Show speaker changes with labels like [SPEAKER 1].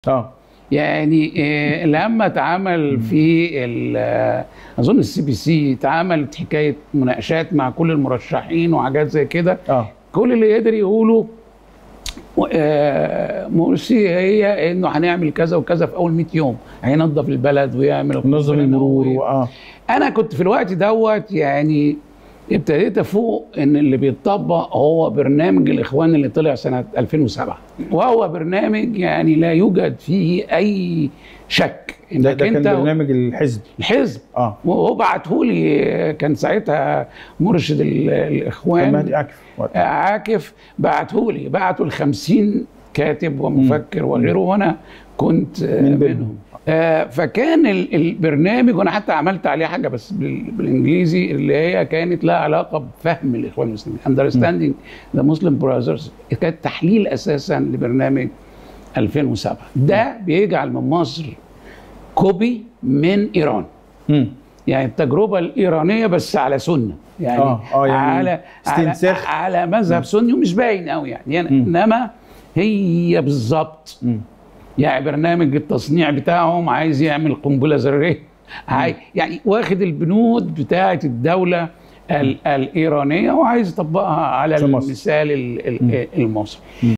[SPEAKER 1] اه
[SPEAKER 2] يعني آه، لما اتعمل في ال- آه، اظن السي بي سي اتعملت حكايه مناقشات مع كل المرشحين وحاجات زي كده
[SPEAKER 1] اه
[SPEAKER 2] كل اللي يقدر يقوله آه، مرسي هي انه هنعمل كذا وكذا في اول 100 يوم هينظف البلد ويعمل
[SPEAKER 1] منظم المرور و- اه
[SPEAKER 2] انا كنت في الوقت دوت يعني ابتديت افوق ان اللي بيتطبق هو برنامج الاخوان اللي طلع سنه 2007 وهو برنامج يعني لا يوجد فيه اي شك
[SPEAKER 1] ده, ده كان برنامج الحزب
[SPEAKER 2] الحزب
[SPEAKER 1] اه
[SPEAKER 2] وهو بعته لي كان ساعتها مرشد ال-
[SPEAKER 1] كان
[SPEAKER 2] الاخوان
[SPEAKER 1] مهدي عاكف وقتها.
[SPEAKER 2] عاكف بعته لي بعته ل 50 كاتب ومفكر وغيره وانا كنت آه،
[SPEAKER 1] من بينهم.
[SPEAKER 2] منهم آه، فكان ال- البرنامج وانا حتى عملت عليه حاجه بس بال- بالانجليزي اللي هي كانت لها علاقه بفهم الاخوان المسلمين understanding the Muslim brothers كانت تحليل اساسا لبرنامج 2007 ده بيجعل من مصر كوبي من ايران
[SPEAKER 1] مم.
[SPEAKER 2] يعني التجربه الايرانيه بس على سنه يعني
[SPEAKER 1] آه، آه، يعني
[SPEAKER 2] على
[SPEAKER 1] استنساخ.
[SPEAKER 2] على, على مذهب سني ومش باين قوي يعني, يعني
[SPEAKER 1] مم.
[SPEAKER 2] انما هي بالظبط
[SPEAKER 1] مم.
[SPEAKER 2] يعني برنامج التصنيع بتاعهم عايز يعمل قنبله ذريه عاي- يعني واخد البنود بتاعه الدوله ال- الايرانيه وعايز يطبقها على
[SPEAKER 1] في مصر.
[SPEAKER 2] المثال ال- ال- المصري